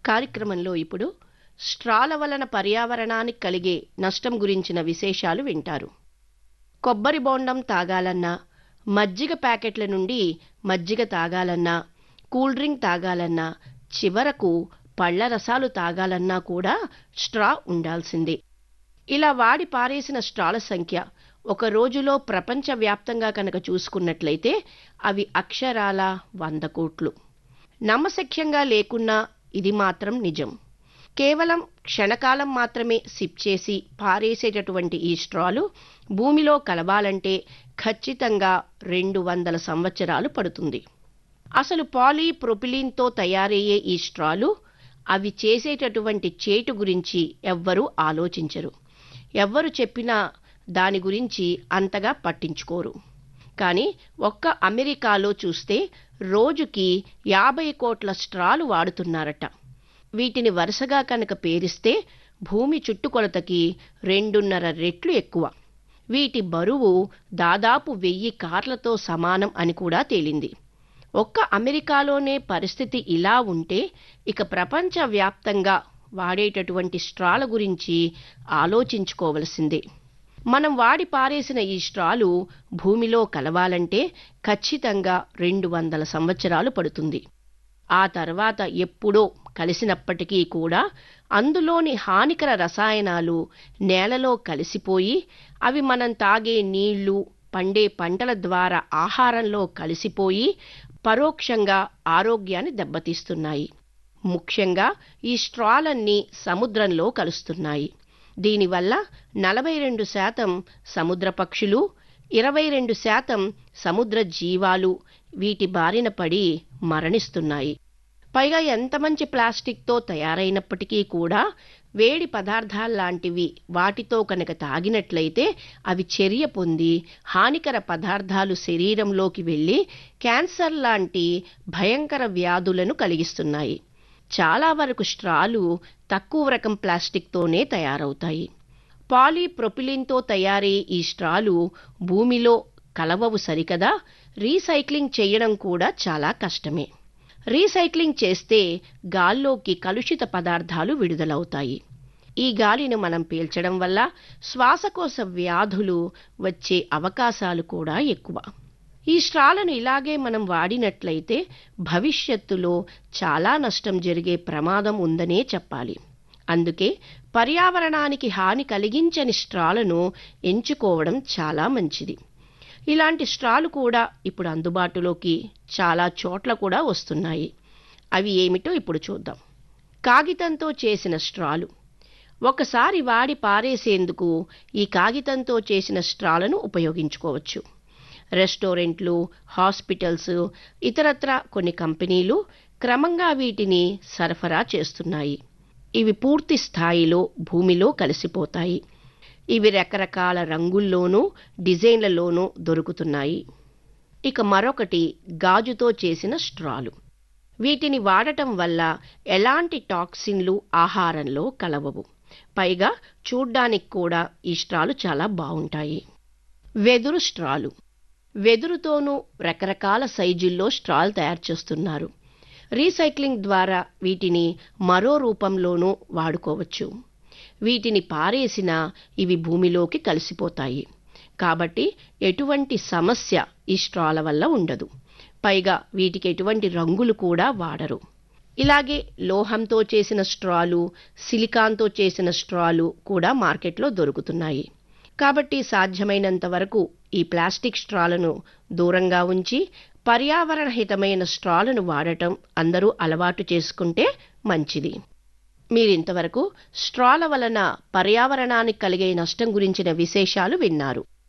కార్యక్రమంలో ఇప్పుడు స్ట్రాల వలన పర్యావరణానికి కలిగే నష్టం గురించిన విశేషాలు వింటారు కొబ్బరి బోండం తాగాలన్నా మజ్జిగ ప్యాకెట్ల నుండి మజ్జిగ తాగాలన్నా కూల్ డ్రింక్ తాగాలన్నా చివరకు పళ్ల రసాలు తాగాలన్నా కూడా స్ట్రా ఉండాల్సిందే ఇలా వాడి పారేసిన స్ట్రాల సంఖ్య ఒక రోజులో ప్రపంచవ్యాప్తంగా కనుక చూసుకున్నట్లయితే అవి అక్షరాల వంద కోట్లు నమ్మశక్యంగా లేకున్నా ఇది మాత్రం నిజం కేవలం క్షణకాలం మాత్రమే సిప్ చేసి పారేసేటటువంటి ఈ స్ట్రాలు భూమిలో కలవాలంటే ఖచ్చితంగా రెండు వందల సంవత్సరాలు పడుతుంది అసలు పాలీప్రొపిలీన్తో తయారయ్యే ఈ స్ట్రాలు అవి చేసేటటువంటి చేటు గురించి ఎవ్వరూ ఆలోచించరు ఎవ్వరు చెప్పినా దాని గురించి అంతగా పట్టించుకోరు కానీ ఒక్క అమెరికాలో చూస్తే రోజుకి యాభై కోట్ల స్ట్రాలు వాడుతున్నారట వీటిని వరుసగా కనుక పేరిస్తే భూమి చుట్టుకొలతకి రెండున్నర రెట్లు ఎక్కువ వీటి బరువు దాదాపు వెయ్యి కార్లతో సమానం అని కూడా తేలింది ఒక్క అమెరికాలోనే పరిస్థితి ఇలా ఉంటే ఇక ప్రపంచవ్యాప్తంగా వాడేటటువంటి స్ట్రాల గురించి ఆలోచించుకోవలసిందే మనం వాడి పారేసిన ఈ స్ట్రాలు భూమిలో కలవాలంటే ఖచ్చితంగా రెండు వందల సంవత్సరాలు పడుతుంది ఆ తర్వాత ఎప్పుడో కలిసినప్పటికీ కూడా అందులోని హానికర రసాయనాలు నేలలో కలిసిపోయి అవి మనం తాగే నీళ్లు పండే పంటల ద్వారా ఆహారంలో కలిసిపోయి పరోక్షంగా ఆరోగ్యాన్ని దెబ్బతీస్తున్నాయి ముఖ్యంగా ఈ స్ట్రాలన్నీ సముద్రంలో కలుస్తున్నాయి దీనివల్ల నలభై రెండు శాతం సముద్ర పక్షులు ఇరవై రెండు శాతం సముద్ర జీవాలు వీటి బారిన పడి మరణిస్తున్నాయి పైగా ఎంత మంచి ప్లాస్టిక్తో తయారైనప్పటికీ కూడా వేడి పదార్థాల్లాంటివి వాటితో కనుక తాగినట్లయితే అవి చర్య పొంది హానికర పదార్థాలు శరీరంలోకి వెళ్ళి క్యాన్సర్ లాంటి భయంకర వ్యాధులను కలిగిస్తున్నాయి చాలా వరకు స్ట్రాలు తక్కువ రకం ప్లాస్టిక్తోనే తయారవుతాయి పాలీప్రొపిలిన్తో తయారయ్యే ఈ స్ట్రాలు భూమిలో కలవవు సరికదా రీసైక్లింగ్ చేయడం కూడా చాలా కష్టమే రీసైక్లింగ్ చేస్తే గాల్లోకి కలుషిత పదార్థాలు విడుదలవుతాయి ఈ గాలిని మనం పీల్చడం వల్ల శ్వాసకోశ వ్యాధులు వచ్చే అవకాశాలు కూడా ఎక్కువ ఈ స్ట్రాలను ఇలాగే మనం వాడినట్లయితే భవిష్యత్తులో చాలా నష్టం జరిగే ప్రమాదం ఉందనే చెప్పాలి అందుకే పర్యావరణానికి హాని కలిగించని స్ట్రాలను ఎంచుకోవడం చాలా మంచిది ఇలాంటి స్ట్రాలు కూడా ఇప్పుడు అందుబాటులోకి చాలా చోట్ల కూడా వస్తున్నాయి అవి ఏమిటో ఇప్పుడు చూద్దాం కాగితంతో చేసిన స్ట్రాలు ఒకసారి వాడి పారేసేందుకు ఈ కాగితంతో చేసిన స్ట్రాలను ఉపయోగించుకోవచ్చు రెస్టారెంట్లు హాస్పిటల్స్ ఇతరత్ర కొన్ని కంపెనీలు క్రమంగా వీటిని సరఫరా చేస్తున్నాయి ఇవి పూర్తి స్థాయిలో భూమిలో కలిసిపోతాయి ఇవి రకరకాల రంగుల్లోనూ డిజైన్లలోనూ దొరుకుతున్నాయి ఇక మరొకటి గాజుతో చేసిన స్ట్రాలు వీటిని వాడటం వల్ల ఎలాంటి టాక్సిన్లు ఆహారంలో కలవవు పైగా చూడ్డానికి కూడా ఈ స్ట్రాలు చాలా బాగుంటాయి వెదురు స్ట్రాలు వెదురుతోనూ రకరకాల సైజుల్లో స్ట్రాలు తయారు చేస్తున్నారు రీసైక్లింగ్ ద్వారా వీటిని మరో రూపంలోనూ వాడుకోవచ్చు వీటిని పారేసినా ఇవి భూమిలోకి కలిసిపోతాయి కాబట్టి ఎటువంటి సమస్య ఈ స్ట్రాల వల్ల ఉండదు పైగా వీటికి ఎటువంటి రంగులు కూడా వాడరు ఇలాగే లోహంతో చేసిన స్ట్రాలు సిలికాన్తో చేసిన స్ట్రాలు కూడా మార్కెట్లో దొరుకుతున్నాయి కాబట్టి సాధ్యమైనంత వరకు ఈ ప్లాస్టిక్ స్ట్రాలను దూరంగా ఉంచి పర్యావరణ హితమైన స్ట్రాలను వాడటం అందరూ అలవాటు చేసుకుంటే మంచిది మీరింతవరకు స్ట్రాల వలన పర్యావరణానికి కలిగే నష్టం గురించిన విశేషాలు విన్నారు